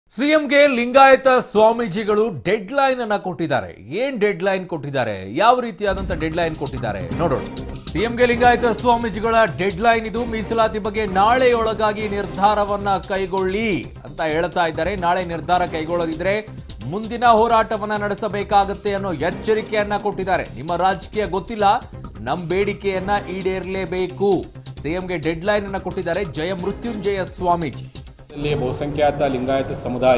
ಸಿಎಂಗೆ ಲಿಂಗಾಯತ ಸ್ವಾಮೀಜಿಗಳು dead line ಅನ್ನ ಕೊಟ್ಟಿದ್ದಾರೆ ಏನ್ ಡೆಡ್ ಲೈನ್ ಕೊಟ್ಟಿದ್ದಾರೆ ಯಾವ ರೀತಿಯಾದಂತ ಡೆಡ್ ಲೈನ್ ಕೊಟ್ಟಿದ್ದಾರೆ ನೋಡೋಣ ಸಿಎಂಗೆ ಲಿಂಗಾಯತ ಸ್ವಾಮೀಜಿಗಳ ಡೆಡ್ ಲೈನ್ ಇದು ಮೀಸಲಾತಿ ಬಗ್ಗೆ ನಾಳೆಯೊಳಗಾಗಿ ನಿರ್ಧಾರವನ್ನ ಕೈಗೊಳ್ಳಿ ಅಂತ ಹೇಳ್ತಾ ಇದ್ದಾರೆ ನಾಳೆ ನಿರ್ಧಾರ ಕೈಗೊಳ್ಳದಿದ್ರೆ ಮುಂದಿನ ಹೋರಾಟವನ್ನ ನಡೆಸಬೇಕಾಗತ್ತೆ ಅನ್ನೋ ಎಚ್ಚರಿಕೆಯನ್ನ ಕೊಟ್ಟಿದ್ದಾರೆ ನಿಮ್ಮ ರಾಜಕೀಯ ಗೊತ್ತಿಲ್ಲ ನಮ್ ಬೇಡಿಕೆಯನ್ನ ಈಡೇರಲೇಬೇಕು ಸಿಎಂಗೆ ಡೆಡ್ ಲೈನ್ ಅನ್ನ ಕೊಟ್ಟಿದ್ದಾರೆ ಜಯ ಮೃತ್ಯುಂಜಯ ಸ್ವಾಮೀಜಿ ಇಲ್ಲಿ ಬಹುಸಂಖ್ಯಾತ ಲಿಂಗಾಯತ ಸಮುದಾಯ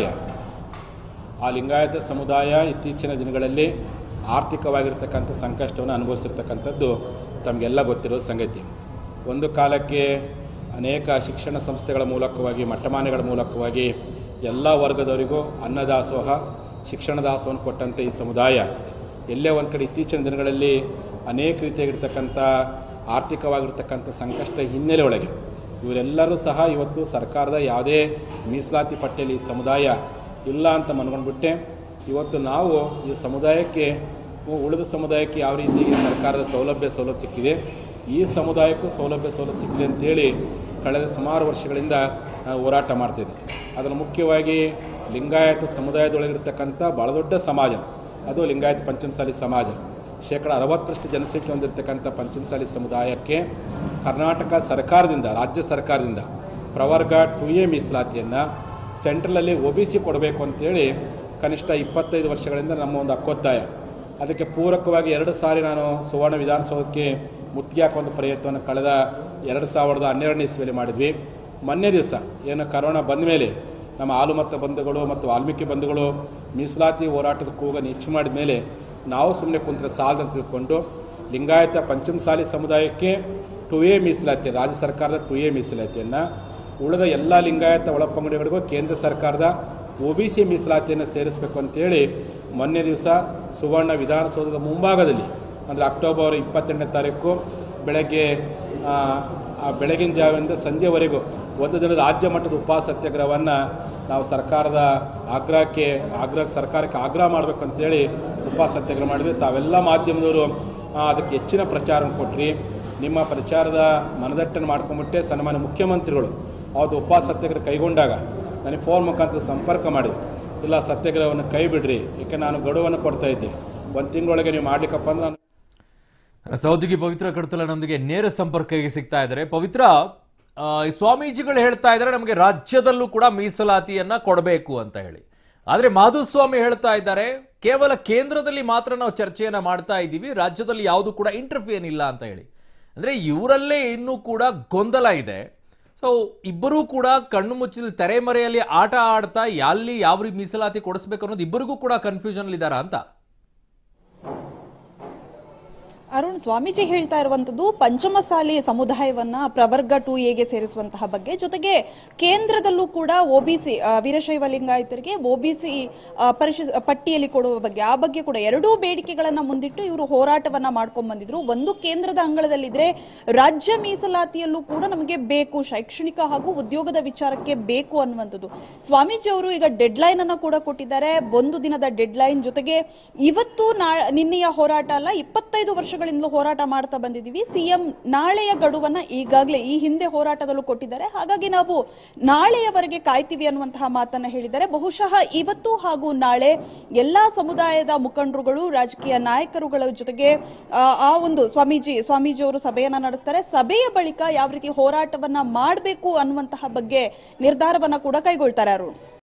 ಆ ಲಿಂಗಾಯತ ಸಮುದಾಯ ಇತ್ತೀಚಿನ ದಿನಗಳಲ್ಲಿ ಆರ್ಥಿಕವಾಗಿರ್ತಕ್ಕಂಥ ಸಂಕಷ್ಟವನ್ನು ಅನುಭವಿಸಿರ್ತಕ್ಕಂಥದ್ದು ತಮಗೆಲ್ಲ ಗೊತ್ತಿರೋ ಸಂಗತಿ ಒಂದು ಕಾಲಕ್ಕೆ ಅನೇಕ ಶಿಕ್ಷಣ ಸಂಸ್ಥೆಗಳ ಮೂಲಕವಾಗಿ ಮಟ್ಟಮಾನೆಗಳ ಮೂಲಕವಾಗಿ ಎಲ್ಲ ವರ್ಗದವರಿಗೂ ಅನ್ನದಾಸೋಹ ಶಿಕ್ಷಣ ದಾಸೋಹವನ್ನು ಕೊಟ್ಟಂಥ ಈ ಸಮುದಾಯ ಎಲ್ಲೇ ಒಂದು ಕಡೆ ಇತ್ತೀಚಿನ ದಿನಗಳಲ್ಲಿ ಅನೇಕ ರೀತಿಯಾಗಿರ್ತಕ್ಕಂಥ ಆರ್ಥಿಕವಾಗಿರ್ತಕ್ಕಂಥ ಸಂಕಷ್ಟ ಹಿನ್ನೆಲೆ ಒಳಗೆ ಇವರೆಲ್ಲರೂ ಸಹ ಇವತ್ತು ಸರ್ಕಾರದ ಯಾವುದೇ ಮೀಸಲಾತಿ ಪಟ್ಟಿಯಲ್ಲಿ ಈ ಸಮುದಾಯ ಇಲ್ಲ ಅಂತ ಮನ್ಕೊಂಡ್ಬಿಟ್ಟೆ ಇವತ್ತು ನಾವು ಈ ಸಮುದಾಯಕ್ಕೆ ಉಳಿದ ಸಮುದಾಯಕ್ಕೆ ಯಾವ ರೀತಿ ಸರ್ಕಾರದ ಸೌಲಭ್ಯ ಸವಲತ್ತು ಸಿಕ್ಕಿದೆ ಈ ಸಮುದಾಯಕ್ಕೂ ಸೌಲಭ್ಯ ಸವಲತ್ತು ಸಿಕ್ಕಿದೆ ಅಂತೇಳಿ ಕಳೆದ ಸುಮಾರು ವರ್ಷಗಳಿಂದ ನಾವು ಹೋರಾಟ ಮಾಡ್ತಿದ್ವಿ ಅದನ್ನು ಮುಖ್ಯವಾಗಿ ಲಿಂಗಾಯತ ಸಮುದಾಯದೊಳಗಿರ್ತಕ್ಕಂಥ ಭಾಳ ದೊಡ್ಡ ಸಮಾಜ ಅದು ಲಿಂಗಾಯತ ಪಂಚಮಸಾಲಿ ಸಮಾಜ ಶೇಕಡ ಅರವತ್ತರಷ್ಟು ಜನಸಂಖ್ಯೆ ಹೊಂದಿರತಕ್ಕಂಥ ಪಂಚಮಸಾಲಿ ಸಮುದಾಯಕ್ಕೆ ಕರ್ನಾಟಕ ಸರ್ಕಾರದಿಂದ ರಾಜ್ಯ ಸರ್ಕಾರದಿಂದ ಪ್ರವರ್ಗ ಟು ಎ ಮೀಸಲಾತಿಯನ್ನು ಸೆಂಟ್ರಲಲ್ಲಿ ಒ ಬಿ ಸಿ ಕೊಡಬೇಕು ಅಂತೇಳಿ ಕನಿಷ್ಠ ಇಪ್ಪತ್ತೈದು ವರ್ಷಗಳಿಂದ ನಮ್ಮ ಒಂದು ಹಕ್ಕೊತ್ತಾಯ ಅದಕ್ಕೆ ಪೂರಕವಾಗಿ ಎರಡು ಸಾರಿ ನಾನು ಸುವರ್ಣ ವಿಧಾನಸೌಧಕ್ಕೆ ಮುತ್ತಿಗೆ ಹಾಕುವಂಥ ಪ್ರಯತ್ನವನ್ನು ಕಳೆದ ಎರಡು ಸಾವಿರದ ಹನ್ನೆರಡನೇ ಇಸ್ವಿಯಲ್ಲಿ ಮಾಡಿದ್ವಿ ಮೊನ್ನೆ ದಿವಸ ಏನು ಕರೋನಾ ಬಂದ ಮೇಲೆ ನಮ್ಮ ಹಾಲುಮತ್ತ ಬಂಧುಗಳು ಮತ್ತು ವಾಲ್ಮೀಕಿ ಬಂಧುಗಳು ಮೀಸಲಾತಿ ಹೋರಾಟದ ಕೂಗನ್ನು ಹೆಚ್ಚು ಮಾಡಿದ ಮೇಲೆ ನಾವು ಸುಮ್ಮನೆ ಕುಂತ್ರೆ ಸಾಲದಂತ ತಿಳ್ಕೊಂಡು ಲಿಂಗಾಯತ ಪಂಚಮಸಾಲಿ ಸಮುದಾಯಕ್ಕೆ ಟು ಎ ಮೀಸಲಾತಿ ರಾಜ್ಯ ಸರ್ಕಾರದ ಟು ಎ ಮೀಸಲಾತಿಯನ್ನು ಉಳಿದ ಎಲ್ಲ ಲಿಂಗಾಯತ ಒಳಪಂಗಡಿಗಳಿಗೂ ಕೇಂದ್ರ ಸರ್ಕಾರದ ಒ ಬಿ ಸಿ ಮೀಸಲಾತಿಯನ್ನು ಸೇರಿಸಬೇಕು ಅಂತೇಳಿ ಮೊನ್ನೆ ದಿವಸ ಸುವರ್ಣ ವಿಧಾನಸೌಧದ ಮುಂಭಾಗದಲ್ಲಿ ಅಂದರೆ ಅಕ್ಟೋಬರ್ ಇಪ್ಪತ್ತೆಂಟನೇ ತಾರೀಕು ಬೆಳಗ್ಗೆ ಆ, ಆ ಬೆಳಗಿನ ಜಾವದಿಂದ ಸಂಜೆವರೆಗೂ ಒಂದು ದಿನ ರಾಜ್ಯ ಮಟ್ಟದ ಉಪವಾಸ ಸತ್ಯಾಗ್ರಹವನ್ನು ನಾವು ಸರ್ಕಾರದ ಆಗ್ರಹಕ್ಕೆ ಆಗ್ರಹ ಸರ್ಕಾರಕ್ಕೆ ಆಗ್ರಹ ಮಾಡಬೇಕು ಅಂತೇಳಿ ಉಪವಾಸ ಸತ್ಯಾಗ್ರಹ ಮಾಡಿದ್ವಿ ತಾವೆಲ್ಲ ಮಾಧ್ಯಮದವರು ಆ, ಅದಕ್ಕೆ ಹೆಚ್ಚಿನ ಪ್ರಚಾರ ಕೊಟ್ರಿ ನಿಮ್ಮ ಪ್ರಚಾರದ ಮನದಟ್ಟನ್ನು ಮಾಡ್ಕೊಂಬಿಟ್ಟೆ ಸನ್ಮಾನ್ಯ ಮುಖ್ಯಮಂತ್ರಿಗಳು ಅವತ್ತು ಉಪವಾಸ ಸತ್ಯಾಗ್ರಹ ಕೈಗೊಂಡಾಗ ನನಗೆ ಫೋನ್ ಮುಖಾಂತರ ಸಂಪರ್ಕ ಮಾಡಿದ್ರು ಇಲ್ಲ ಸತ್ಯಾಗ್ರಹವನ್ನು ಕೈ ಬಿಡ್ರಿ ಏಕೆ ನಾನು ಗಡುವನ್ನು ಕೊಡ್ತಾ ಇದ್ದೆ ಒಂದು ತಿಂಗಳೊಳಗೆ ನೀವು ಮಾಡ್ಲಿಕ್ಕಪ್ಪ ಅಂದ್ರೆ ನಾನು ಸಹೋದ್ಯೋಗಿ ಪವಿತ್ರ ಕಡತಲನೊಂದಿಗೆ ನೇರ ಸಂಪರ್ಕಕ್ಕೆ ಸಿಗ್ತಾ ಇದ್ದಾರೆ ಪವಿತ್ರ ಆ, ಈ ಸ್ವಾಮೀಜಿಗಳು ಹೇಳ್ತಾ ಇದ್ದಾರೆ ನಮಗೆ ರಾಜ್ಯದಲ್ಲೂ ಕೂಡ ಮೀಸಲಾತಿಯನ್ನ ಕೊಡಬೇಕು ಅಂತ ಹೇಳಿ ಆದ್ರೆ ಮಾಧುಸ್ವಾಮಿ ಹೇಳ್ತಾ ಇದ್ದಾರೆ ಕೇವಲ ಕೇಂದ್ರದಲ್ಲಿ ಮಾತ್ರ ನಾವು ಚರ್ಚೆಯನ್ನ ಮಾಡ್ತಾ ಇದ್ದೀವಿ ರಾಜ್ಯದಲ್ಲಿ ಯಾವುದು ಕೂಡ ಇಂಟರ್ಫಿಯನ್ ಇಲ್ಲ ಅಂತ ಹೇಳಿ ಅಂದ್ರೆ ಇವರಲ್ಲೇ ಇನ್ನೂ ಕೂಡ ಗೊಂದಲ ಇದೆ ಸೊ ಇಬ್ಬರೂ ಕೂಡ ಕಣ್ಣು ಮುಚ್ಚಿದ ತೆರೆಮರೆಯಲ್ಲಿ ಆಟ ಆಡ್ತಾ ಎಲ್ಲಿ ಯಾವ ರೀತಿ ಮೀಸಲಾತಿ ಕೊಡಿಸ್ಬೇಕು ಅನ್ನೋದು ಇಬ್ಬರಿಗೂ ಕೂಡ ಕನ್ಫ್ಯೂಷನ್ ಇದ್ದಾರಾ ಅಂತ ಅರುಣ್ ಸ್ವಾಮೀಜಿ ಹೇಳ್ತಾ ಇರುವಂತದ್ದು ಪಂಚಮಸಾಲಿ ಸಮುದಾಯವನ್ನ ಪ್ರವರ್ಗ ಟು ಎಗೆ ಸೇರಿಸುವಂತಹ ಬಗ್ಗೆ ಜೊತೆಗೆ ಕೇಂದ್ರದಲ್ಲೂ ಕೂಡ ಒಬಿಸಿ ವೀರಶೈವ ಲಿಂಗಾಯತರಿಗೆ ಒಬಿಸಿ ಪರಿಶಿ ಪಟ್ಟಿಯಲ್ಲಿ ಕೊಡುವ ಬಗ್ಗೆ ಆ ಬಗ್ಗೆ ಕೂಡ ಎರಡೂ ಬೇಡಿಕೆಗಳನ್ನ ಮುಂದಿಟ್ಟು ಇವರು ಹೋರಾಟವನ್ನ ಮಾಡ್ಕೊಂಡ್ ಬಂದಿದ್ರು ಒಂದು ಕೇಂದ್ರದ ಅಂಗಳದಲ್ಲಿದ್ರೆ ರಾಜ್ಯ ಮೀಸಲಾತಿಯಲ್ಲೂ ಕೂಡ ನಮಗೆ ಬೇಕು ಶೈಕ್ಷಣಿಕ ಹಾಗೂ ಉದ್ಯೋಗದ ವಿಚಾರಕ್ಕೆ ಬೇಕು ಅನ್ನುವಂಥದ್ದು ಸ್ವಾಮೀಜಿ ಅವರು ಈಗ ಡೆಡ್ ಲೈನ್ ಅನ್ನ ಕೂಡ ಕೊಟ್ಟಿದ್ದಾರೆ ಒಂದು ದಿನದ ಡೆಡ್ ಲೈನ್ ಜೊತೆಗೆ ಇವತ್ತು ನಾ ನಿನ್ನೆಯ ಹೋರಾಟ ಅಲ್ಲ ಇಪ್ಪತ್ತೈದು ವರ್ಷಗಳಿಂದಲೂ ಹೋರಾಟ ಮಾಡ್ತಾ ಬಂದಿದ್ದೀವಿ ಸಿಎಂ ನಾಳೆಯ ಗಡುವನ್ನ ಈಗಾಗಲೇ ಈ ಹಿಂದೆ ಹೋರಾಟದಲ್ಲೂ ಕೊಟ್ಟಿದ್ದಾರೆ ಹಾಗಾಗಿ ನಾವು ನಾಳೆಯವರೆಗೆ ಕಾಯ್ತೀವಿ ಅನ್ನುವಂತಹ ಮಾತನ್ನ ಹೇಳಿದ್ದಾರೆ ಬಹುಶಃ ಇವತ್ತು ಹಾಗೂ ನಾಳೆ ಎಲ್ಲಾ ಸಮುದಾಯದ ಮುಖಂಡರುಗಳು ರಾಜಕೀಯ ನಾಯಕರುಗಳ ಜೊತೆಗೆ ಆ, ಆ ಒಂದು ಸ್ವಾಮೀಜಿ ಸ್ವಾಮೀಜಿ ಅವರು ಸಭೆಯನ್ನ ನಡೆಸ್ತಾರೆ ಸಭೆಯ ಬಳಿಕ ಯಾವ ರೀತಿ ಹೋರಾಟವನ್ನ ಮಾಡಬೇಕು ಅನ್ನುವಂತಹ ಬಗ್ಗೆ ನಿರ್ಧಾರವನ್ನ ಕೂಡ ಕೈಗೊಳ್ತಾರೆ ಅರುಣ್